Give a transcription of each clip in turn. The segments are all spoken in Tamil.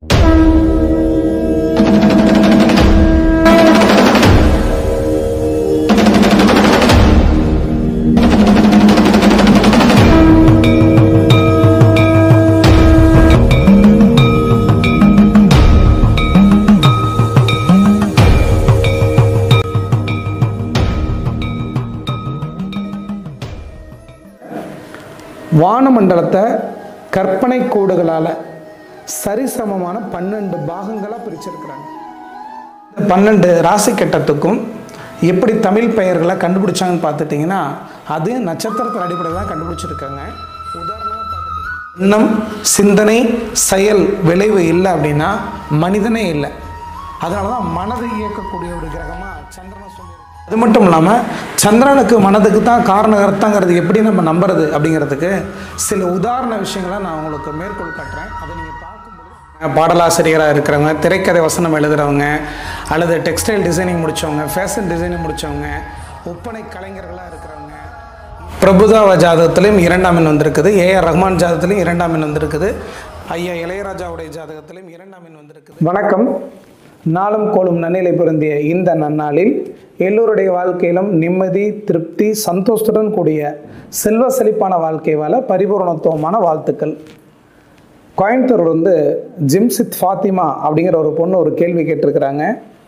வானமண்டலத்தை கற்பனை கோடுகளால் சரிசமமான பன்னெண்டு பாகங்களாக பிரிச்சிருக்கிறாங்க இந்த பன்னெண்டு ராசி கட்டத்துக்கும் எப்படி தமிழ் பெயர்களை கண்டுபிடிச்சாங்கன்னு பார்த்துட்டிங்கன்னா அது நட்சத்திரத்தின் அடிப்படையில் தான் கண்டுபிடிச்சிருக்காங்க உதாரணமாக பார்த்துட்டிங்கன்னா எண்ணம் சிந்தனை செயல் விளைவு இல்லை அப்படின்னா மனிதனே இல்லை அதனால தான் மனதை இயக்கக்கூடிய ஒரு கிரகமாக சந்திரனை சொல்லி அது மட்டும் இல்லாமல் சந்திரனுக்கு மனதுக்கு தான் காரணகர்த்தாங்கிறது எப்படி நம்ம நம்புறது அப்படிங்கிறதுக்கு சில உதாரண விஷயங்களை நான் உங்களுக்கு மேற்கோள் காட்டுறேன் அதை நீங்கள் பார்க்கும்போது பாடலாசிரியராக இருக்கிறவங்க திரைக்கதை வசனம் எழுதுகிறவங்க அல்லது டெக்ஸ்டைல் டிசைனிங் முடித்தவங்க ஃபேஷன் டிசைனிங் முடித்தவங்க ஒப்பனை கலைஞர்களாக இருக்கிறவங்க பிரபுதாவ ஜாதகத்திலையும் இரண்டாம் எண் வந்திருக்குது ஏஆர் ரஹ்மான் ஜாதகத்திலையும் இரண்டாம் எண் வந்திருக்குது ஐயா இளையராஜாவுடைய ஜாதகத்திலையும் இரண்டாம் எண் வந்திருக்குது வணக்கம் நாளும் கோளும் நன்னிலை பொருந்திய இந்த நன்னாளில் எல்லோருடைய வாழ்க்கையிலும் நிம்மதி திருப்தி சந்தோஷத்துடன் கூடிய செல்வ செழிப்பான வாழ்க்கை வாழ பரிபூரணத்துவமான வாழ்த்துக்கள் கோயம்புத்தூர் வந்து ஜிம்சித் ஃபாத்திமா அப்படிங்கிற ஒரு பொண்ணு ஒரு கேள்வி கேட்டிருக்கிறாங்க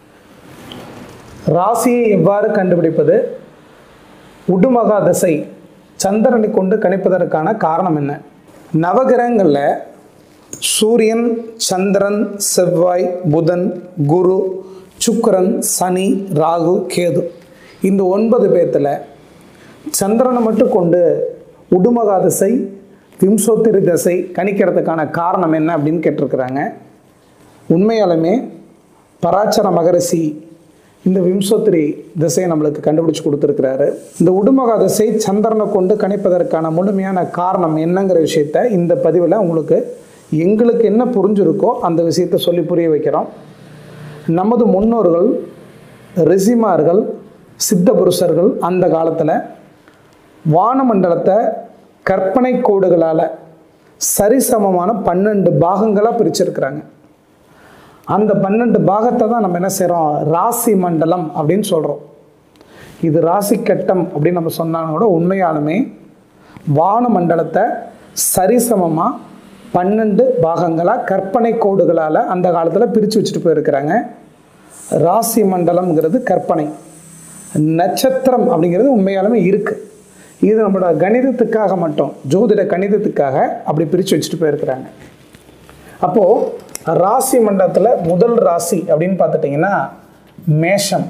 ராசியை எவ்வாறு கண்டுபிடிப்பது உடுமகா திசை சந்திரனை கொண்டு கணிப்பதற்கான காரணம் என்ன நவகிரகங்களில் சூரியன் சந்திரன் செவ்வாய் புதன் குரு சுக்கிரன் சனி ராகு கேது இந்த ஒன்பது பேர்த்தில் சந்திரனை மட்டும் கொண்டு உடுமகா திசை விம்சோத்திரி திசை கணிக்கிறதுக்கான காரணம் என்ன அப்படின்னு கேட்டிருக்கிறாங்க உண்மையாலுமே பராச்சர மகரிஷி இந்த விம்சோத்திரி திசையை நம்மளுக்கு கண்டுபிடிச்சு கொடுத்துருக்கிறாரு இந்த உடுமகா திசை சந்திரனை கொண்டு கணிப்பதற்கான முழுமையான காரணம் என்னங்கிற விஷயத்த இந்த பதிவில் உங்களுக்கு எங்களுக்கு என்ன புரிஞ்சிருக்கோ அந்த விஷயத்தை சொல்லி புரிய வைக்கிறோம் நமது முன்னோர்கள் ரிஷிமார்கள் சித்த புருஷர்கள் அந்த காலத்தில் வானமண்டலத்தை கற்பனை கோடுகளால் சரிசமமான பன்னெண்டு பாகங்களாக பிரிச்சிருக்கிறாங்க அந்த பன்னெண்டு பாகத்தை தான் நம்ம என்ன செய்கிறோம் ராசி மண்டலம் அப்படின்னு சொல்கிறோம் இது ராசி கட்டம் அப்படின்னு நம்ம சொன்னாலும் கூட உண்மையாலுமே வானமண்டலத்தை சரிசமமாக பன்னெண்டு பாகங்களாக கற்பனை கோடுகளால் அந்த காலத்தில் பிரித்து வச்சுட்டு போயிருக்கிறாங்க ராசி மண்டலம்ங்கிறது கற்பனை நட்சத்திரம் அப்படிங்கிறது உண்மையாலுமே இருக்குது இது நம்மளோட கணிதத்துக்காக மட்டும் ஜோதிட கணிதத்துக்காக அப்படி பிரித்து வச்சுட்டு போயிருக்கிறாங்க அப்போது ராசி மண்டலத்தில் முதல் ராசி அப்படின்னு பார்த்துட்டிங்கன்னா மேஷம்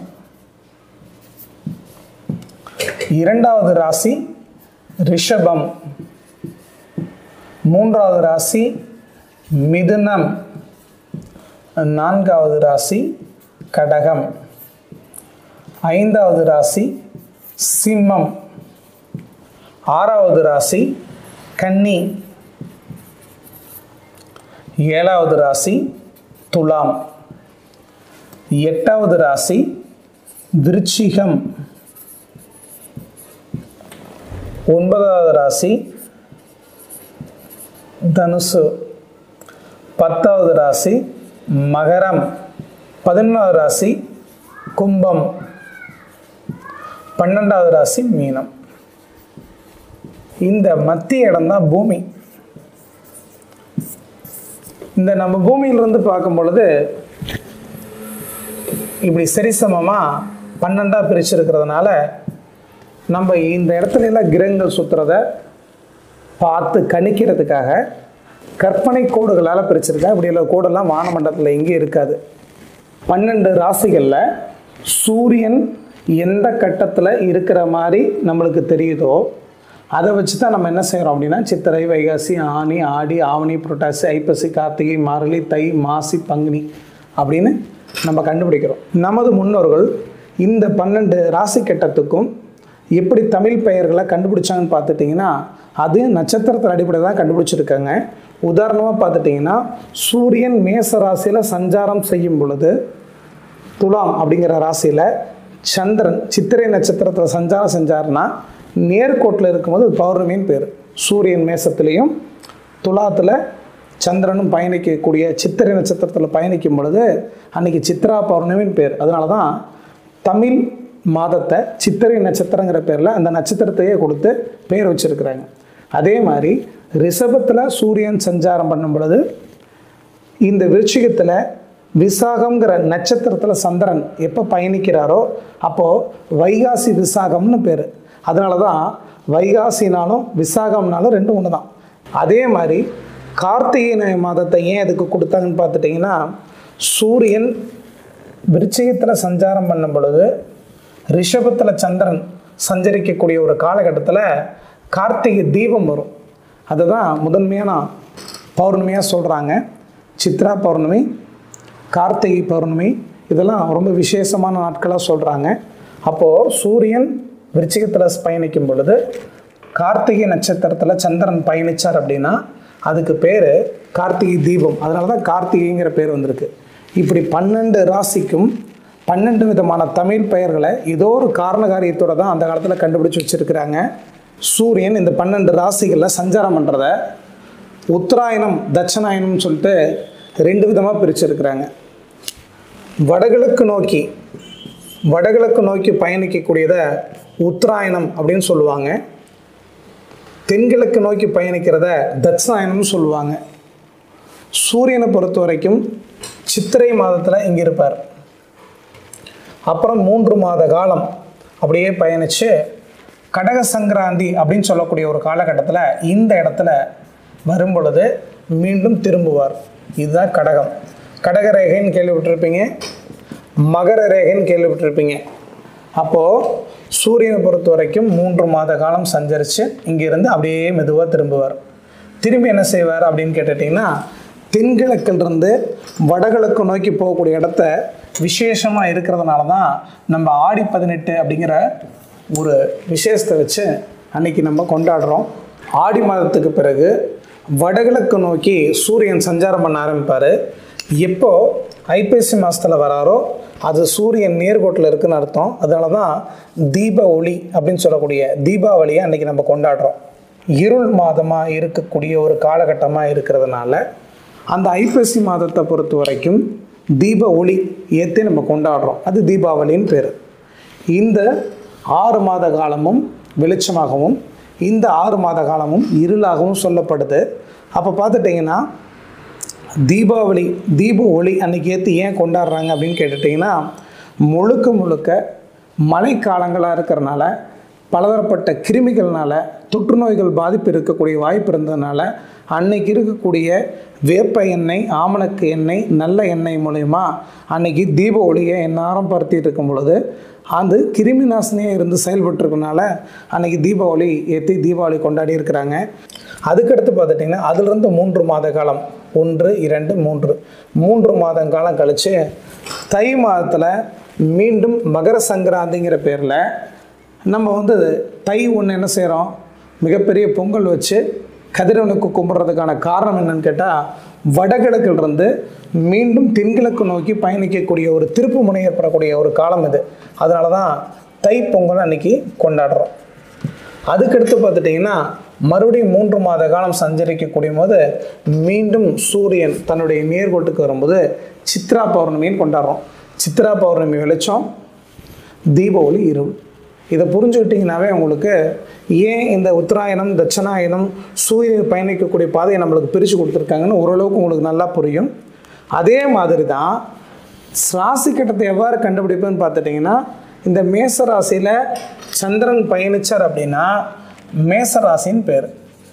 இரண்டாவது ராசி ரிஷபம் மூன்றாவது ராசி மிதுனம் நான்காவது ராசி கடகம் ஐந்தாவது ராசி சிம்மம் ஆறாவது ராசி கன்னி ஏழாவது ராசி துலாம் எட்டாவது ராசி விருச்சிகம் ஒன்பதாவது ராசி தனுசு பத்தாவது ராசி மகரம் பதினொன்றாவது ராசி கும்பம் பன்னெண்டாவது ராசி மீனம் இந்த மத்திய இடம் தான் பூமி இந்த நம்ம பூமியிலிருந்து பார்க்கும் பொழுது இப்படி சரிசமமாக பன்னெண்டாக பிரிச்சிருக்கிறதுனால நம்ம இந்த இடத்துல எல்லாம் கிரகங்கள் சுற்றுறத பார்த்து கணிக்கிறதுக்காக கற்பனை கோடுகளால் பிரிச்சிருக்கேன் இப்படி உள்ள கோடெல்லாம் வானமண்டலத்தில் எங்கேயும் இருக்காது பன்னெண்டு ராசிகளில் சூரியன் எந்த கட்டத்தில் இருக்கிற மாதிரி நம்மளுக்கு தெரியுதோ அதை வச்சு தான் நம்ம என்ன செய்கிறோம் அப்படின்னா சித்திரை வைகாசி ஆனி ஆடி ஆவணி புரட்டாசி ஐப்பசி கார்த்திகை மார்கழி தை மாசி பங்குனி அப்படின்னு நம்ம கண்டுபிடிக்கிறோம் நமது முன்னோர்கள் இந்த பன்னெண்டு ராசி கட்டத்துக்கும் எப்படி தமிழ் பெயர்களை கண்டுபிடிச்சாங்கன்னு பார்த்துட்டிங்கன்னா அது நட்சத்திரத்தின் அடிப்படையில் தான் கண்டுபிடிச்சிருக்காங்க உதாரணமாக பார்த்துட்டிங்கன்னா சூரியன் மேச ராசியில் சஞ்சாரம் செய்யும் பொழுது துலாம் அப்படிங்கிற ராசியில் சந்திரன் சித்திரை நட்சத்திரத்தில் சஞ்சாரம் செஞ்சார்னா நேர்கோட்டில் இருக்கும்போது அது பௌர்ணமின்னு பேர் சூரியன் மேசத்துலேயும் துலாத்தில் சந்திரனும் பயணிக்கக்கூடிய சித்திரை நட்சத்திரத்தில் பயணிக்கும் பொழுது அன்னைக்கு சித்ரா பௌர்ணமின்னு பேர் அதனால தான் தமிழ் மாதத்தை சித்திரை நட்சத்திரங்கிற பேரில் அந்த நட்சத்திரத்தையே கொடுத்து பேர் வச்சிருக்கிறாங்க அதே மாதிரி ரிஷபத்தில் சூரியன் சஞ்சாரம் பண்ணும் பொழுது இந்த விருச்சிகத்தில் விசாகம்ங்கிற நட்சத்திரத்தில் சந்திரன் எப்போ பயணிக்கிறாரோ அப்போது வைகாசி விசாகம்னு பேர் அதனால தான் வைகாசினாலும் விசாகம்னாலும் ரெண்டும் ஒன்று தான் அதே மாதிரி கார்த்திகை மாதத்தை ஏன் அதுக்கு கொடுத்தாங்கன்னு பார்த்துட்டிங்கன்னா சூரியன் விருச்சிகத்தில் சஞ்சாரம் பண்ணும் பொழுது ரிஷபத்தில் சந்திரன் சஞ்சரிக்கக்கூடிய ஒரு காலகட்டத்தில் கார்த்திகை தீபம் வரும் அதுதான் முதன்மையான பௌர்ணமியாக சொல்கிறாங்க சித்ரா பௌர்ணமி கார்த்திகை பௌர்ணமி இதெல்லாம் ரொம்ப விசேஷமான நாட்களாக சொல்கிறாங்க அப்போது சூரியன் விருச்சிகத்தில் பயணிக்கும் பொழுது கார்த்திகை நட்சத்திரத்தில் சந்திரன் பயணித்தார் அப்படின்னா அதுக்கு பேர் கார்த்திகை தீபம் அதனால தான் கார்த்திகைங்கிற பேர் வந்திருக்கு இப்படி பன்னெண்டு ராசிக்கும் பன்னெண்டு விதமான தமிழ் பெயர்களை ஏதோ ஒரு காரண காரியத்தோட தான் அந்த காலத்தில் கண்டுபிடிச்சி வச்சுருக்கிறாங்க சூரியன் இந்த பன்னெண்டு ராசிகளில் சஞ்சாரம் பண்ணுறத உத்தராயணம் தட்சணாயணம்னு சொல்லிட்டு ரெண்டு விதமாக பிரிச்சிருக்கிறாங்க வடகிழக்கு நோக்கி வடகிழக்கு நோக்கி பயணிக்கக்கூடியதை உத்தராயணம் அப்படின்னு சொல்லுவாங்க தென்கிழக்கு நோக்கி பயணிக்கிறத தட்சிணாயனம்னு சொல்லுவாங்க சூரியனை பொறுத்த வரைக்கும் சித்திரை மாதத்தில் இங்கே இருப்பார் அப்புறம் மூன்று மாத காலம் அப்படியே பயணித்து கடக சங்கராந்தி அப்படின்னு சொல்லக்கூடிய ஒரு காலகட்டத்தில் இந்த இடத்துல வரும் பொழுது மீண்டும் திரும்புவார் இதுதான் கடகம் கடக ரேகைன்னு கேள்விப்பட்டிருப்பீங்க மகர ரேகைன்னு கேள்விப்பட்டிருப்பீங்க அப்போது சூரியனை பொறுத்த வரைக்கும் மூன்று மாத காலம் சஞ்சரித்து இங்கிருந்து அப்படியே மெதுவாக திரும்புவார் திரும்பி என்ன செய்வார் அப்படின்னு கேட்டுட்டிங்கன்னா தென்கிழக்கிலிருந்து வடகிழக்கு நோக்கி போகக்கூடிய இடத்த விசேஷமாக இருக்கிறதுனால தான் நம்ம ஆடி பதினெட்டு அப்படிங்கிற ஒரு விசேஷத்தை வச்சு அன்னைக்கு நம்ம கொண்டாடுறோம் ஆடி மாதத்துக்கு பிறகு வடகிழக்கு நோக்கி சூரியன் சஞ்சாரம் பண்ண ஆரம்பிப்பார் எப்போ ஐப்பசி மாதத்தில் வராரோ அது சூரியன் நேர்கோட்டில் இருக்குன்னு அர்த்தம் அதனால தான் தீப ஒளி அப்படின்னு சொல்லக்கூடிய தீபாவளியை அன்றைக்கி நம்ம கொண்டாடுறோம் இருள் மாதமாக இருக்கக்கூடிய ஒரு காலகட்டமாக இருக்கிறதுனால அந்த ஐப்பசி மாதத்தை பொறுத்த வரைக்கும் தீப ஒளி ஏற்றி நம்ம கொண்டாடுறோம் அது தீபாவளின்னு பேர் இந்த ஆறு மாத காலமும் வெளிச்சமாகவும் இந்த ஆறு மாத காலமும் இருளாகவும் சொல்லப்படுது அப்போ பார்த்துட்டிங்கன்னா தீபாவளி தீப ஒளி அன்னைக்கு ஏற்றி ஏன் கொண்டாடுறாங்க அப்படின்னு கேட்டுட்டிங்கன்னா முழுக்க முழுக்க மழைக்காலங்களாக இருக்கிறனால பலதரப்பட்ட கிருமிகள்னால தொற்று நோய்கள் பாதிப்பு இருக்கக்கூடிய வாய்ப்பு இருந்ததுனால அன்னைக்கு இருக்கக்கூடிய வேப்ப எண்ணெய் ஆமணக்கு எண்ணெய் நல்ல எண்ணெய் மூலயமா அன்னைக்கு தீப ஒளியை எந்நேரம் பருத்திட்டு இருக்கும் பொழுது அது கிருமி நாசினியாக இருந்து செயல்பட்டுருக்கனால அன்னைக்கு தீபாவளி ஏற்றி தீபாவளி கொண்டாடி இருக்கிறாங்க அதுக்கடுத்து பார்த்துட்டிங்கன்னா அதுலேருந்து மூன்று மாத காலம் ஒன்று இரண்டு மூன்று மூன்று மாதம் காலம் கழித்து தை மாதத்தில் மீண்டும் மகர சங்கராந்திங்கிற பேரில் நம்ம வந்து தை ஒன்று என்ன செய்கிறோம் மிகப்பெரிய பொங்கல் வச்சு கதிரவனுக்கு கும்பிட்றதுக்கான காரணம் என்னன்னு கேட்டால் வடகிழக்கிலிருந்து மீண்டும் தென்கிழக்கு நோக்கி பயணிக்கக்கூடிய ஒரு திருப்பு முனை ஏற்படக்கூடிய ஒரு காலம் இது அதனால தான் தை பொங்கல் அன்னைக்கு கொண்டாடுறோம் அதுக்கடுத்து பார்த்துட்டிங்கன்னா மறுபடியும் மூன்று மாத காலம் சஞ்சரிக்கக்கூடிய போது மீண்டும் சூரியன் தன்னுடைய நேர்கோட்டுக்கு வரும்போது சித்ரா பௌர்ணமின்னு கொண்டாடுறோம் சித்ரா பௌர்ணமி வெளிச்சம் தீபாவளி இருள் இதை புரிஞ்சுக்கிட்டிங்கனாவே உங்களுக்கு ஏன் இந்த உத்தராயணம் தட்சணாயனம் சூரியன் பயணிக்கக்கூடிய பாதையை நம்மளுக்கு பிரித்து கொடுத்துருக்காங்கன்னு ஓரளவுக்கு உங்களுக்கு நல்லா புரியும் அதே மாதிரி தான் ராசி கட்டத்தை எவ்வாறு கண்டுபிடிப்பேன்னு பார்த்துட்டிங்கன்னா இந்த மேச ராசியில் சந்திரன் பயணிச்சார் அப்படின்னா மேச ராசின்னு பேர்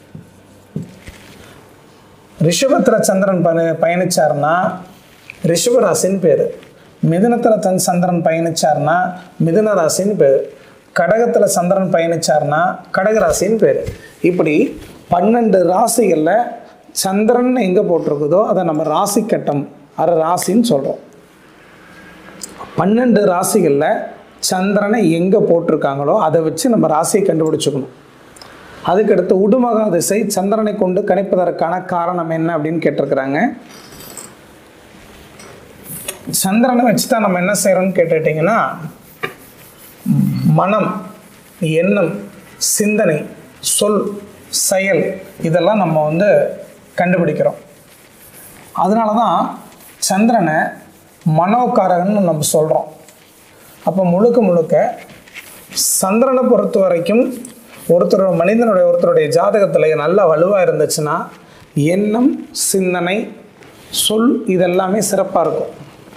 ரிஷபத்தில் சந்திரன் பய பயணிச்சார்னா ரிஷப ராசின்னு பேர் மிதுனத்தில் தன் சந்திரன் பயணிச்சார்னா மிதுன ராசின்னு பேர் கடகத்தில் சந்திரன் பயணிச்சார்னா கடக ராசின்னு பேர் இப்படி பன்னெண்டு ராசிகளில் சந்திரன் எங்கே போட்டிருக்குதோ அதை நம்ம ராசி கட்டம் அரை ராசின்னு சொல்கிறோம் பன்னெண்டு ராசிகளில் சந்திரனை எங்கே போட்டிருக்காங்களோ அதை வச்சு நம்ம ராசியை கண்டுபிடிச்சுக்கணும் அதுக்கடுத்து உடுமகா திசை சந்திரனை கொண்டு கணிப்பதற்கான காரணம் என்ன அப்படின்னு கேட்டிருக்கிறாங்க சந்திரனை வச்சு தான் நம்ம என்ன செய்கிறோம்னு கேட்டுட்டிங்கன்னா மனம் எண்ணம் சிந்தனை சொல் செயல் இதெல்லாம் நம்ம வந்து கண்டுபிடிக்கிறோம் அதனால தான் சந்திரனை மனோகாரகன்னு நம்ம சொல்கிறோம் அப்போ முழுக்க முழுக்க சந்திரனை பொறுத்த வரைக்கும் ஒருத்தரோட மனிதனுடைய ஒருத்தருடைய ஜாதகத்தில் நல்ல வலுவாக இருந்துச்சுன்னா எண்ணம் சிந்தனை சொல் இதெல்லாமே சிறப்பாக இருக்கும்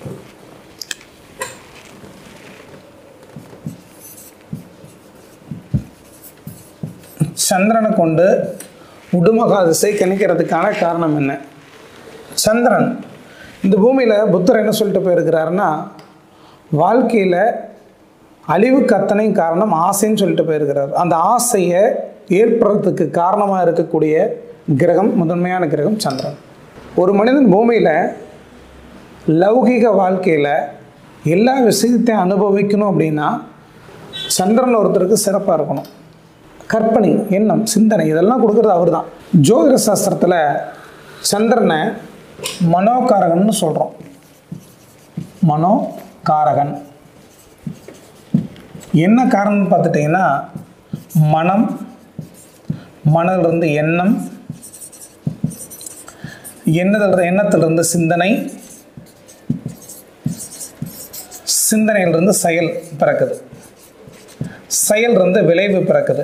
சந்திரனை கொண்டு உடுமகா திசை கணிக்கிறதுக்கான காரணம் என்ன சந்திரன் இந்த பூமியில் புத்தர் என்ன சொல்லிட்டு போயிருக்கிறாருன்னா வாழ்க்கையில் அழிவுக்கு அத்தனையும் காரணம் ஆசைன்னு சொல்லிட்டு போயிருக்கிறார் அந்த ஆசையை ஏற்படுறதுக்கு காரணமாக இருக்கக்கூடிய கிரகம் முதன்மையான கிரகம் சந்திரன் ஒரு மனிதன் பூமியில் லௌகிக வாழ்க்கையில் எல்லா விஷயத்தையும் அனுபவிக்கணும் அப்படின்னா சந்திரன் ஒருத்தருக்கு சிறப்பாக இருக்கணும் கற்பனை எண்ணம் சிந்தனை இதெல்லாம் கொடுக்குறது அவர் தான் ஜோதிட சாஸ்திரத்தில் சந்திரனை மனோகாரகன்னு சொல்கிறோம் மனோகாரகன் என்ன காரணம்னு பார்த்துட்டிங்கன்னா மனம் மனதிலிருந்து எண்ணம் எண்ணதிலிருந்து எண்ணத்திலிருந்து சிந்தனை சிந்தனையிலிருந்து செயல் பிறக்குது செயல் இருந்து விளைவு பிறக்குது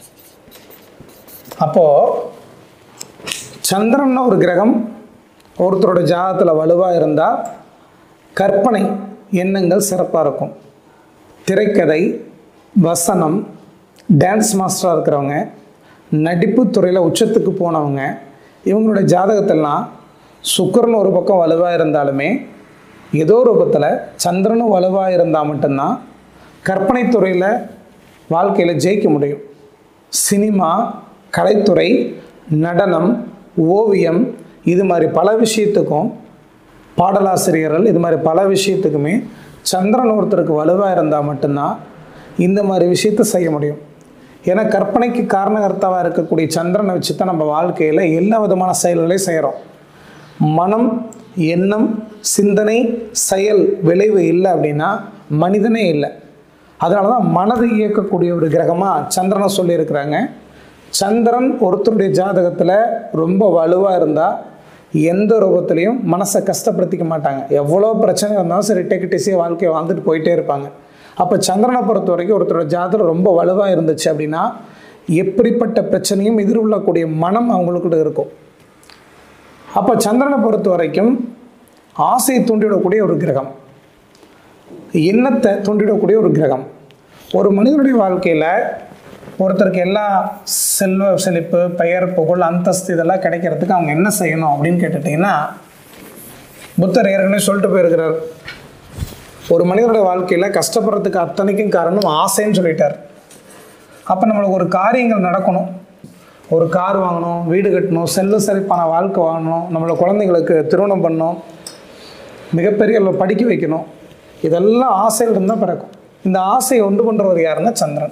அப்போது சந்திரன் ஒரு கிரகம் ஒருத்தரோட ஜாதகத்தில் வலுவாக இருந்தால் கற்பனை எண்ணங்கள் சிறப்பாக இருக்கும் திரைக்கதை வசனம் டான்ஸ் மாஸ்டராக இருக்கிறவங்க நடிப்பு துறையில் உச்சத்துக்கு போனவங்க இவங்களோட ஜாதகத்தெல்லாம் சுக்கரன் ஒரு பக்கம் வலுவாக இருந்தாலுமே ஏதோ ரூபத்தில் சந்திரனும் வலுவாக இருந்தால் மட்டும்தான் கற்பனை துறையில் வாழ்க்கையில் ஜெயிக்க முடியும் சினிமா கலைத்துறை நடனம் ஓவியம் இது மாதிரி பல விஷயத்துக்கும் பாடலாசிரியர்கள் இது மாதிரி பல விஷயத்துக்குமே சந்திரன் ஒருத்தருக்கு வலுவாக இருந்தால் மட்டும்தான் இந்த மாதிரி விஷயத்த செய்ய முடியும் ஏன்னா கற்பனைக்கு காரணகர்த்தாவாக இருக்கக்கூடிய சந்திரனை வச்சு தான் நம்ம வாழ்க்கையில் எல்லா விதமான செயல்களையும் செய்கிறோம் மனம் எண்ணம் சிந்தனை செயல் விளைவு இல்லை அப்படின்னா மனிதனே இல்லை அதனால தான் மனதை இயக்கக்கூடிய ஒரு கிரகமாக சந்திரனை சொல்லியிருக்கிறாங்க சந்திரன் ஒருத்தருடைய ஜாதகத்தில் ரொம்ப வலுவாக இருந்தால் எந்த ரூபத்துலேயும் மனசை கஷ்டப்படுத்திக்க மாட்டாங்க எவ்வளோ பிரச்சனை இருந்தாலும் சரி டெக்கிட்டிஸியாக வாழ்க்கையை வாழ்ந்துட்டு போயிட்டே இருப்பாங்க அப்போ சந்திரனை பொறுத்த வரைக்கும் ஒருத்தரோட ஜாதகம் ரொம்ப வலுவாக இருந்துச்சு அப்படின்னா எப்படிப்பட்ட பிரச்சனையும் எதிர்கொள்ளக்கூடிய மனம் அவங்களுக்கிட்ட இருக்கும் அப்போ சந்திரனை பொறுத்த வரைக்கும் ஆசையை தூண்டிவிடக்கூடிய ஒரு கிரகம் எண்ணத்தை தூண்டிவிடக்கூடிய ஒரு கிரகம் ஒரு மனிதனுடைய வாழ்க்கையில் ஒருத்தருக்கு எல்லா செல்வ செழிப்பு பெயர் புகழ் அந்தஸ்து இதெல்லாம் கிடைக்கிறதுக்கு அவங்க என்ன செய்யணும் அப்படின்னு கேட்டுட்டிங்கன்னா புத்தர் ஏற்கனவே சொல்லிட்டு போயிருக்கிறார் ஒரு மனிதனுடைய வாழ்க்கையில் கஷ்டப்படுறதுக்கு அத்தனைக்கும் காரணம் ஆசைன்னு சொல்லிட்டார் அப்போ நம்மளுக்கு ஒரு காரியங்கள் நடக்கணும் ஒரு கார் வாங்கணும் வீடு கட்டணும் செல்வ செழிப்பான வாழ்க்கை வாங்கணும் நம்மளோட குழந்தைங்களுக்கு திருமணம் பண்ணணும் மிகப்பெரிய அளவு படிக்க வைக்கணும் இதெல்லாம் ஆசையில் இருந்தால் பிறக்கும் இந்த ஆசையை உண்டு பண்ணுறவர் யாருன்னா சந்திரன்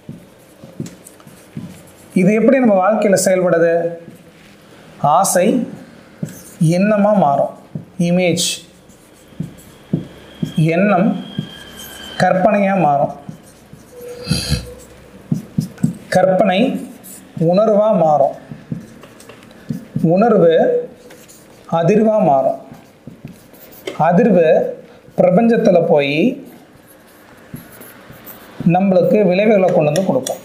இது எப்படி நம்ம வாழ்க்கையில் செயல்படுது ஆசை எண்ணமாக மாறும் இமேஜ் எண்ணம் கற்பனையாக மாறும் கற்பனை உணர்வாக மாறும் உணர்வு அதிர்வாக மாறும் அதிர்வு பிரபஞ்சத்தில் போய் நம்மளுக்கு விளைவுகளை கொண்டு வந்து கொடுக்கும்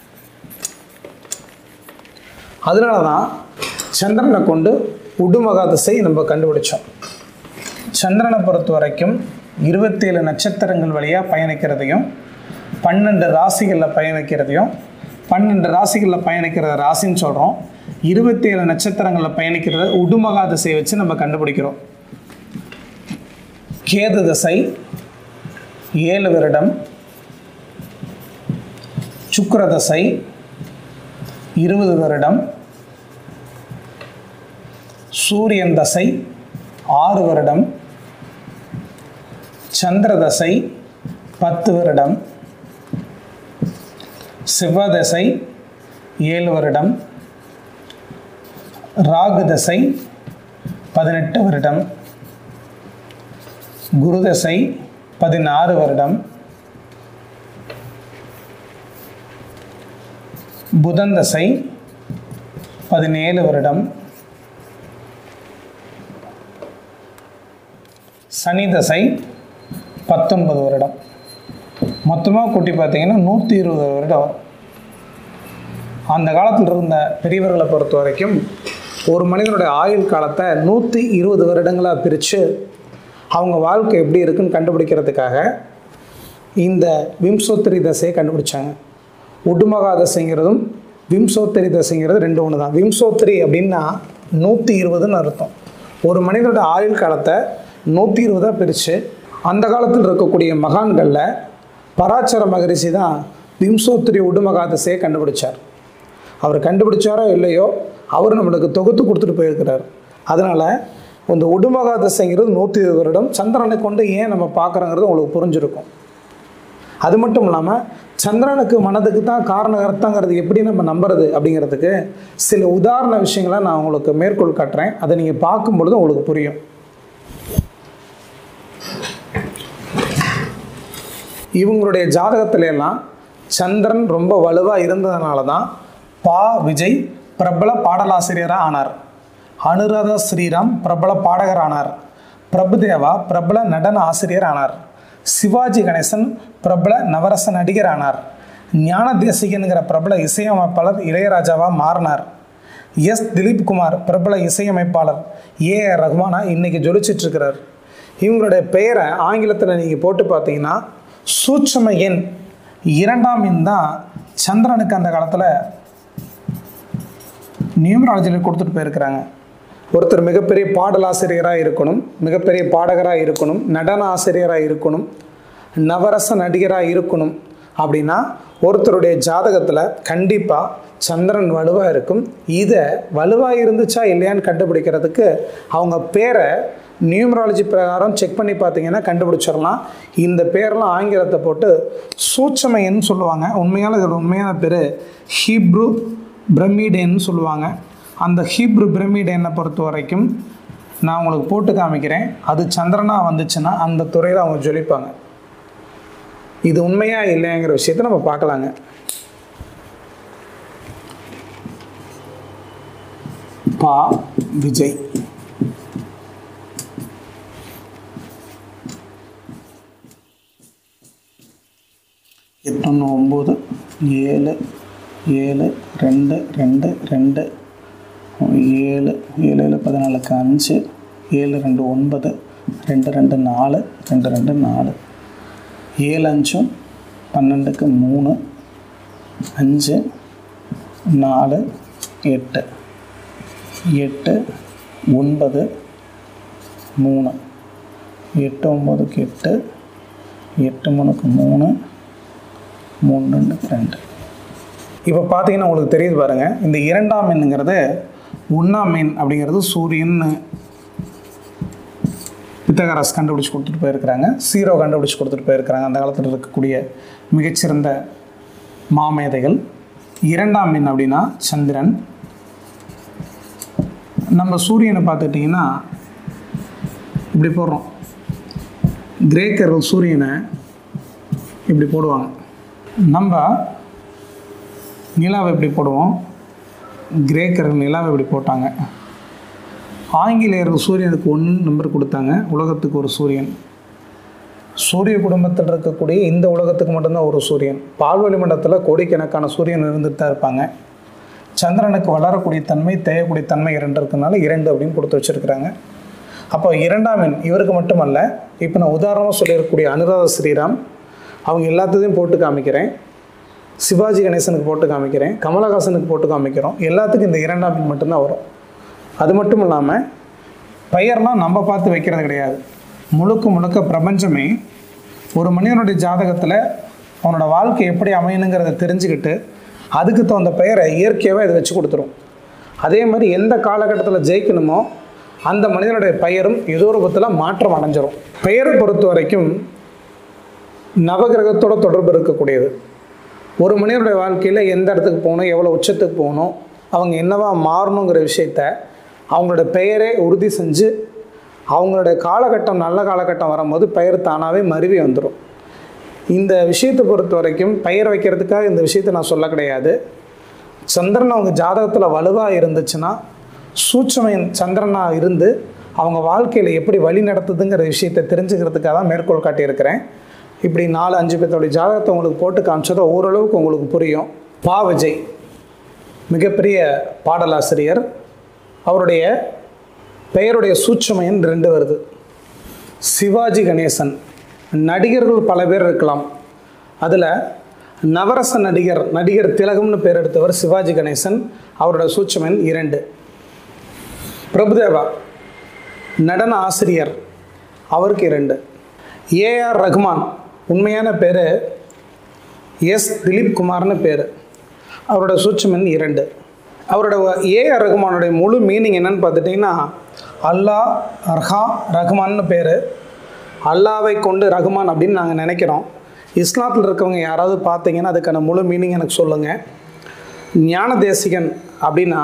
அதனால தான் சந்திரனை கொண்டு உடுமகா திசை நம்ம கண்டுபிடிச்சோம் சந்திரனை பொறுத்த வரைக்கும் இருபத்தேழு நட்சத்திரங்கள் வழியாக பயணிக்கிறதையும் பன்னெண்டு ராசிகளில் பயணிக்கிறதையும் பன்னெண்டு ராசிகளில் பயணிக்கிறத ராசின்னு சொல்கிறோம் இருபத்தேழு நட்சத்திரங்களில் பயணிக்கிறத உடுமகா திசையை வச்சு நம்ம கண்டுபிடிக்கிறோம் கேது திசை ஏழு வருடம் சுக்கிர தசை இருபது வருடம் சூரியன் தசை ஆறு வருடம் சந்திர தசை பத்து வருடம் செவ்வாய் தசை ஏழு வருடம் ராகு தசை பதினெட்டு வருடம் குரு தசை பதினாறு வருடம் புதன் தசை பதினேழு வருடம் சனி தசை பத்தொன்பது வருடம் மொத்தமாக கூட்டி பார்த்தீங்கன்னா நூற்றி இருபது வருடம் வரும் அந்த காலத்தில் இருந்த பெரியவர்களை பொறுத்த வரைக்கும் ஒரு மனிதனுடைய ஆயுள் காலத்தை நூற்றி இருபது வருடங்களாக பிரித்து அவங்க வாழ்க்கை எப்படி இருக்குன்னு கண்டுபிடிக்கிறதுக்காக இந்த விம்சோத்தரி தசையை கண்டுபிடிச்சாங்க உடுமகா தசைங்கிறதும் விம்சோத்தரி தசைங்கிறது ரெண்டு ஒன்று தான் விம்சோத்தரி அப்படின்னா நூற்றி இருபதுன்னு அர்த்தம் ஒரு மனிதனோட ஆயுள் காலத்தை நூற்றி இருபதாக பிரித்து அந்த காலத்தில் இருக்கக்கூடிய மகான்களில் பராச்சர மகரிஷி தான் விம்சோத்தரி உடுமகா தசையை கண்டுபிடிச்சார் அவர் கண்டுபிடிச்சாரோ இல்லையோ அவர் நம்மளுக்கு தொகுத்து கொடுத்துட்டு போயிருக்கிறார் அதனால் இந்த உடுமகா தசைங்கிறது நூற்றி இருபது வருடம் சந்திரனை கொண்டு ஏன் நம்ம பார்க்குறோங்கிறது உங்களுக்கு புரிஞ்சிருக்கும் அது மட்டும் இல்லாமல் சந்திரனுக்கு மனதுக்கு தான் காரணகர்த்தாங்கிறது எப்படி நம்ம நம்புறது அப்படிங்கிறதுக்கு சில உதாரண விஷயங்களை நான் உங்களுக்கு மேற்கோள் காட்டுறேன் அதை நீங்கள் பார்க்கும் பொழுது உங்களுக்கு புரியும் இவங்களுடைய ஜாதகத்துல எல்லாம் சந்திரன் ரொம்ப வலுவாக இருந்ததுனால தான் பா விஜய் பிரபல பாடலாசிரியராக ஆனார் அனுராதா ஸ்ரீராம் பிரபல பாடகர் ஆனார் பிரபுதேவா பிரபல நடன ஆசிரியர் ஆனார் சிவாஜி கணேசன் பிரபல நவரச நடிகர் ஆனார் ஞான தேசிகனுங்கிற பிரபல இசையமைப்பாளர் இளையராஜாவா மாறினார் எஸ் திலீப் குமார் பிரபல இசையமைப்பாளர் ஏ ஆர் ரஹ்மானா இன்னைக்கு ஜொலிச்சிட்டு இருக்கிறார் இவங்களுடைய பெயரை ஆங்கிலத்தில் நீங்கள் போட்டு பார்த்தீங்கன்னா சூட்சம எண் இரண்டாம் எண் தான் சந்திரனுக்கு அந்த காலத்தில் நியூமராலஜியில் கொடுத்துட்டு போயிருக்கிறாங்க ஒருத்தர் மிகப்பெரிய பாடலாசிரியராக இருக்கணும் மிகப்பெரிய பாடகராக இருக்கணும் நடன ஆசிரியராக இருக்கணும் நவரச நடிகராக இருக்கணும் அப்படின்னா ஒருத்தருடைய ஜாதகத்தில் கண்டிப்பாக சந்திரன் வலுவாக இருக்கும் இதை வலுவாக இருந்துச்சா இல்லையான்னு கண்டுபிடிக்கிறதுக்கு அவங்க பேரை நியூமராலஜி பிரகாரம் செக் பண்ணி பார்த்தீங்கன்னா கண்டுபிடிச்சிடலாம் இந்த பேரெல்லாம் ஆங்கிலத்தை போட்டு சூட்சமையன்னு சொல்லுவாங்க உண்மையான இதோட உண்மையான பேர் ஹீப்ரு பிரமிடேன்னு சொல்லுவாங்க அந்த ஹீப்ரு பிரமிடேனை பொறுத்த வரைக்கும் நான் உங்களுக்கு போட்டு காமிக்கிறேன் அது சந்திரனாக வந்துச்சுன்னா அந்த துறையில் அவங்க ஜொலிப்பாங்க இது உண்மையா இல்லைங்கிற விஷயத்தை நம்ம பார்க்கலாங்க பா விஜய் எட்டொன்று ஒம்பது ஏழு ஏழு ரெண்டு ரெண்டு ரெண்டு ஏழு ஏழு ஏழு பதினாலுக்கு அஞ்சு ஏழு ரெண்டு ஒன்பது ரெண்டு ரெண்டு நாலு ரெண்டு ரெண்டு நாலு ஏழு அஞ்சும் பன்னெண்டுக்கு மூணு அஞ்சு நாலு எட்டு எட்டு ஒன்பது மூணு எட்டு ஒம்பதுக்கு எட்டு எட்டு மூணுக்கு மூணு மூணு ரெண்டுக்கு ரெண்டு இப்போ பார்த்தீங்கன்னா உங்களுக்கு தெரியுது பாருங்கள் இந்த இரண்டாம் எண்ணுங்கிறது ஒன்றாம் எண் அப்படிங்கிறது சூரியன் பித்தகராஸ் கண்டுபிடிச்சு கொடுத்துட்டு போயிருக்கிறாங்க சீரோ கண்டுபிடிச்சு கொடுத்துட்டு போயிருக்கிறாங்க அந்த காலத்தில் இருக்கக்கூடிய மிகச்சிறந்த மாமேதைகள் இரண்டாம் எண் அப்படின்னா சந்திரன் நம்ம சூரியனை பார்த்துக்கிட்டிங்கன்னா இப்படி போடுறோம் கிரேக்கர்கள் சூரியனை இப்படி போடுவாங்க நம்ம நிலாவை இப்படி போடுவோம் கிரேக்கர்கள் நிலாவை இப்படி போட்டாங்க ஆங்கிலேயர்கள் சூரியனுக்கு ஒன்று நம்பர் கொடுத்தாங்க உலகத்துக்கு ஒரு சூரியன் சூரிய குடும்பத்தில் இருக்கக்கூடிய இந்த உலகத்துக்கு மட்டும்தான் ஒரு சூரியன் பால்வழி மண்டலத்தில் கோடிக்கணக்கான சூரியன் இருந்துட்டு தான் இருப்பாங்க சந்திரனுக்கு வளரக்கூடிய தன்மை தேயக்கூடிய தன்மை இரண்டு இருக்கனால இரண்டு அப்படின்னு கொடுத்து வச்சுருக்கிறாங்க அப்போ இரண்டாம் எண் இவருக்கு மட்டுமல்ல இப்போ நான் உதாரணமாக சொல்லியிருக்கக்கூடிய அனுராத ஸ்ரீராம் அவங்க எல்லாத்தையும் போட்டு காமிக்கிறேன் சிவாஜி கணேசனுக்கு போட்டு காமிக்கிறேன் கமலஹாசனுக்கு போட்டு காமிக்கிறோம் எல்லாத்துக்கும் இந்த இரண்டாம் எண் மட்டும்தான் வரும் அது மட்டும் இல்லாமல் பெயர்லாம் நம்ம பார்த்து வைக்கிறது கிடையாது முழுக்க முழுக்க பிரபஞ்சமே ஒரு மனிதனுடைய ஜாதகத்தில் அவனோட வாழ்க்கை எப்படி அமையணுங்கிறத தெரிஞ்சுக்கிட்டு அதுக்கு தகுந்த பெயரை இயற்கையாகவே அதை வச்சு கொடுத்துரும் அதே மாதிரி எந்த காலகட்டத்தில் ஜெயிக்கணுமோ அந்த மனிதனுடைய பெயரும் ஏதோ ரூபத்தில் மாற்றம் அடைஞ்சிரும் பெயரை பொறுத்த வரைக்கும் நவகிரகத்தோட தொடர்பு இருக்கக்கூடியது ஒரு மனிதனுடைய வாழ்க்கையில் எந்த இடத்துக்கு போகணும் எவ்வளோ உச்சத்துக்கு போகணும் அவங்க என்னவா மாறணுங்கிற விஷயத்த அவங்களோட பெயரே உறுதி செஞ்சு அவங்களுடைய காலகட்டம் நல்ல காலகட்டம் வரும்போது பெயர் தானாகவே மருவி வந்துடும் இந்த விஷயத்தை பொறுத்த வரைக்கும் பெயர் வைக்கிறதுக்காக இந்த விஷயத்தை நான் சொல்ல கிடையாது சந்திரன் அவங்க ஜாதகத்தில் வலுவாக இருந்துச்சுன்னா சூட்சமையன் சந்திரனாக இருந்து அவங்க வாழ்க்கையில் எப்படி வழி நடத்துதுங்கிற விஷயத்தை தெரிஞ்சுக்கிறதுக்காக தான் மேற்கோள் காட்டியிருக்கிறேன் இப்படி நாலு அஞ்சு பேர்த்தோடைய ஜாதகத்தை உங்களுக்கு போட்டு காமிச்சதோ ஓரளவுக்கு உங்களுக்கு புரியும் பா விஜய் மிகப்பெரிய பாடலாசிரியர் அவருடைய பெயருடைய சூட்சமயன் ரெண்டு வருது சிவாஜி கணேசன் நடிகர்கள் பல பேர் இருக்கலாம் அதில் நவரச நடிகர் நடிகர் திலகம்னு பேர் எடுத்தவர் சிவாஜி கணேசன் அவரோட சூட்சமன் இரண்டு பிரபுதேவா நடன ஆசிரியர் அவருக்கு இரண்டு ஏஆர் ரஹ்மான் உண்மையான பேர் எஸ் திலீப் குமார்னு பேர் அவரோட சூட்சமன் இரண்டு அவரோட ஏஆர் ரஹ்மானுடைய முழு மீனிங் என்னன்னு பார்த்துட்டிங்கன்னா அல்லாஹ் அர்ஹா ரஹ்மான்னு பேர் அல்லாவை கொண்டு ரஹ்மான் அப்படின்னு நாங்கள் நினைக்கிறோம் இஸ்லாத்தில் இருக்கவங்க யாராவது பார்த்தீங்கன்னா அதுக்கான முழு மீனிங் எனக்கு சொல்லுங்கள் ஞான தேசிகன் அப்படின்னா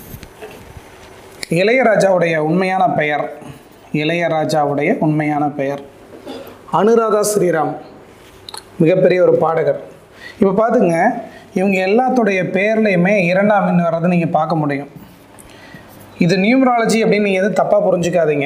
இளையராஜாவுடைய உண்மையான பெயர் இளையராஜாவுடைய உண்மையான பெயர் அனுராதா ஸ்ரீராம் மிகப்பெரிய ஒரு பாடகர் இப்போ பார்த்துங்க இவங்க எல்லாத்துடைய பேர்லையுமே இரண்டாம் எண் வர்றதை நீங்கள் பார்க்க முடியும் இது நியூமராலஜி அப்படின்னு நீங்கள் எதுவும் தப்பாக புரிஞ்சுக்காதீங்க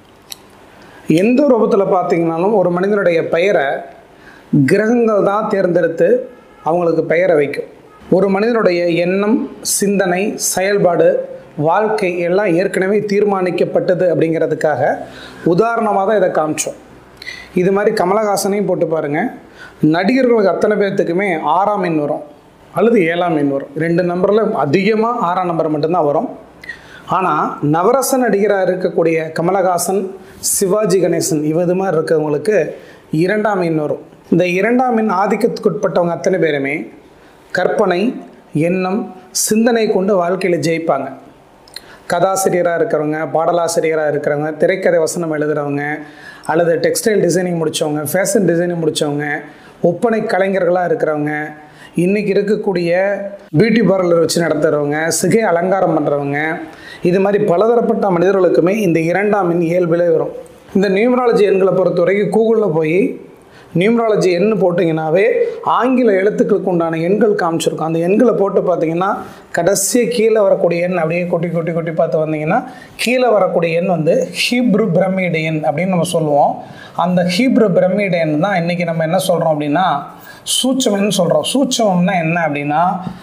எந்த ரூபத்தில் பார்த்தீங்கனாலும் ஒரு மனிதனுடைய பெயரை கிரகங்கள் தான் தேர்ந்தெடுத்து அவங்களுக்கு பெயரை வைக்கும் ஒரு மனிதனுடைய எண்ணம் சிந்தனை செயல்பாடு வாழ்க்கை எல்லாம் ஏற்கனவே தீர்மானிக்கப்பட்டது அப்படிங்கிறதுக்காக உதாரணமாக தான் இதை காமிச்சோம் இது மாதிரி கமலஹாசனையும் போட்டு பாருங்கள் நடிகர்களுக்கு அத்தனை பேர்த்துக்குமே ஆறாம் எண் வரும் அல்லது ஏழாம் எண் வரும் ரெண்டு நம்பரில் அதிகமாக ஆறாம் நம்பர் மட்டும்தான் வரும் ஆனால் நவரச நடிகராக இருக்கக்கூடிய கமலஹாசன் சிவாஜி கணேசன் இவது மாதிரி இருக்கவங்களுக்கு இரண்டாம் எண் வரும் இந்த இரண்டாம் எண் ஆதிக்கத்துக்குட்பட்டவங்க அத்தனை பேருமே கற்பனை எண்ணம் சிந்தனை கொண்டு வாழ்க்கையில் ஜெயிப்பாங்க கதாசிரியராக இருக்கிறவங்க பாடலாசிரியராக இருக்கிறவங்க திரைக்கதை வசனம் எழுதுகிறவங்க அல்லது டெக்ஸ்டைல் டிசைனிங் முடித்தவங்க ஃபேஷன் டிசைனிங் முடித்தவங்க ஒப்பனை கலைஞர்களாக இருக்கிறவங்க இன்றைக்கி இருக்கக்கூடிய பியூட்டி பார்லர் வச்சு நடத்துகிறவங்க சிகை அலங்காரம் பண்ணுறவங்க இது மாதிரி பலதரப்பட்ட மனிதர்களுக்குமே இந்த இரண்டாம் எண் இயல்பிலே வரும் இந்த நியூமராலஜி எண்களை பொறுத்த வரைக்கும் கூகுளில் போய் நியூமராலஜி எண் போட்டிங்கனாவே ஆங்கில எழுத்துக்களுக்கு உண்டான எண்கள் காமிச்சிருக்கும் அந்த எண்களை போட்டு பார்த்தீங்கன்னா கடைசியாக கீழே வரக்கூடிய எண் அப்படியே கொட்டி கொட்டி கொட்டி பார்த்து வந்தீங்கன்னா கீழே வரக்கூடிய எண் வந்து ஹீப்ரு பிரமிடு எண் அப்படின்னு நம்ம சொல்லுவோம் அந்த ஹீப்ரு பிரமிடு எண் தான் இன்றைக்கி நம்ம என்ன சொல்கிறோம் அப்படின்னா சூட்சமன்னு சொல்கிறோம் சூட்சமம்னா என்ன அப்படின்னா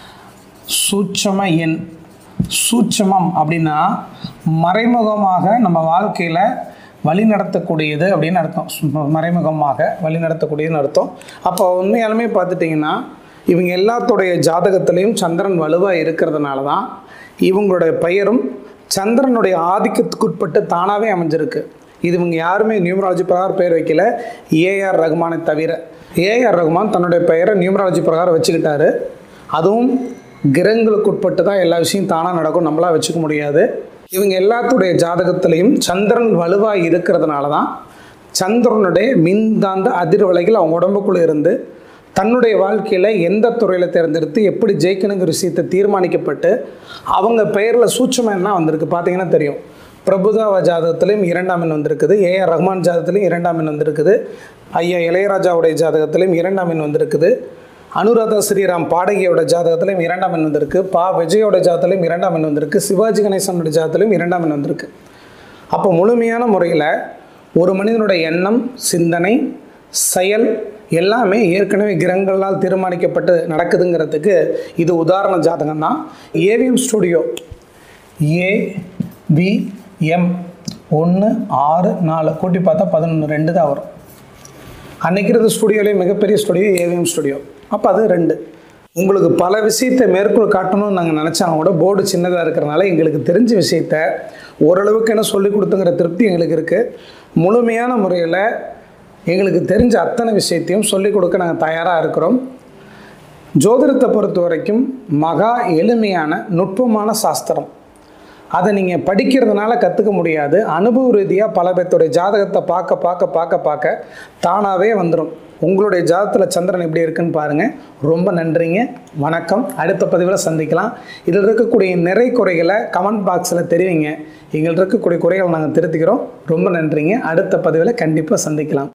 சூட்சம எண் சூட்சமம் அப்படின்னா மறைமுகமாக நம்ம வாழ்க்கையில் வழி நடத்தக்கூடியது அப்படின்னு அர்த்தம் சு- மறைமுகமாக வழி நடத்தக்கூடியதுன்னு அர்த்தம் அப்போ உண்மையாலுமே பார்த்துட்டிங்கன்னா இவங்க எல்லாத்துடைய ஜாதகத்திலையும் சந்திரன் வலுவாக இருக்கிறதுனால தான் இவங்களுடைய பெயரும் சந்திரனுடைய ஆதிக்கத்துக்குட்பட்டு தானாகவே அமைஞ்சிருக்கு இது இவங்க யாருமே நியூமராலஜி பிரகாரம் பெயர் வைக்கல ஏஆர் ரகுமானை தவிர ஏஆர் ரகுமான் தன்னுடைய பெயரை நியூமராலஜி பிரகாரம் வச்சுக்கிட்டாரு அதுவும் கிரகங்களுக்கு உட்பட்டு தான் எல்லா விஷயம் தானாக நடக்கும் நம்மளாக வச்சுக்க முடியாது இவங்க எல்லாத்துடைய ஜாதகத்திலையும் சந்திரன் வலுவாக இருக்கிறதுனால தான் சந்திரனுடைய மின்காந்த அதிர்வலைகள் அவங்க உடம்புக்குள்ளே இருந்து தன்னுடைய வாழ்க்கையில் எந்த துறையில் தேர்ந்தெடுத்து எப்படி ஜெயிக்கணுங்கிற விஷயத்தை தீர்மானிக்கப்பட்டு அவங்க பெயரில் சூட்சமாக என்ன வந்திருக்கு பார்த்தீங்கன்னா தெரியும் பிரபுதாவ ஜாதகத்திலையும் இரண்டாம் எண் வந்திருக்குது ஏஆர் ரஹ்மான் ஜாதகத்திலையும் இரண்டாம் எண் வந்திருக்குது ஐயா இளையராஜாவுடைய ஜாதகத்திலையும் இரண்டாம் எண் வந்திருக்குது அனுராதா ஸ்ரீராம் பாடகியோட ஜாதகத்திலையும் இரண்டாம் எண் வந்திருக்கு பா விஜயோட ஜாதகத்திலையும் இரண்டாம் எண் வந்திருக்கு சிவாஜி கணேசனோட ஜாதகத்திலையும் இரண்டாம் எண் வந்திருக்கு அப்போ முழுமையான முறையில் ஒரு மனிதனுடைய எண்ணம் சிந்தனை செயல் எல்லாமே ஏற்கனவே கிரகங்களால் தீர்மானிக்கப்பட்டு நடக்குதுங்கிறதுக்கு இது உதாரண ஜாதகம் தான் AVM studio A V M ஒன்று ஆறு நாலு கூட்டி பார்த்தா பதினொன்று ரெண்டு தான் வரும் அன்னைக்கு இருந்த ஸ்டுடியோலேயே மிகப்பெரிய ஸ்டுடியோ ஏவிஎம் ஸ்டுடியோ அப்போ அது ரெண்டு உங்களுக்கு பல விஷயத்தை மேற்கோள் காட்டணும்னு நாங்கள் நினச்சாலும் கூட போர்டு சின்னதாக இருக்கிறனால எங்களுக்கு தெரிஞ்ச விஷயத்த ஓரளவுக்கு என்ன சொல்லி கொடுத்துங்கிற திருப்தி எங்களுக்கு இருக்குது முழுமையான முறையில் எங்களுக்கு தெரிஞ்ச அத்தனை விஷயத்தையும் சொல்லிக் கொடுக்க நாங்கள் தயாராக இருக்கிறோம் ஜோதிடத்தை பொறுத்த வரைக்கும் மகா எளிமையான நுட்பமான சாஸ்திரம் அதை நீங்கள் படிக்கிறதுனால கற்றுக்க முடியாது அனுபவ ரீதியாக பல பேர்த்தோடைய ஜாதகத்தை பார்க்க பார்க்க பார்க்க பார்க்க தானாகவே வந்துடும் உங்களுடைய ஜாதகத்தில் சந்திரன் எப்படி இருக்குன்னு பாருங்கள் ரொம்ப நன்றிங்க வணக்கம் அடுத்த பதிவில் சந்திக்கலாம் இதில் இருக்கக்கூடிய நிறை குறைகளை கமெண்ட் பாக்ஸில் தெரிவிங்க எங்கள்கிட்ட இருக்கக்கூடிய குறைகளை நாங்கள் திருத்திக்கிறோம் ரொம்ப நன்றிங்க அடுத்த பதிவில் கண்டிப்பாக சந்திக்கலாம்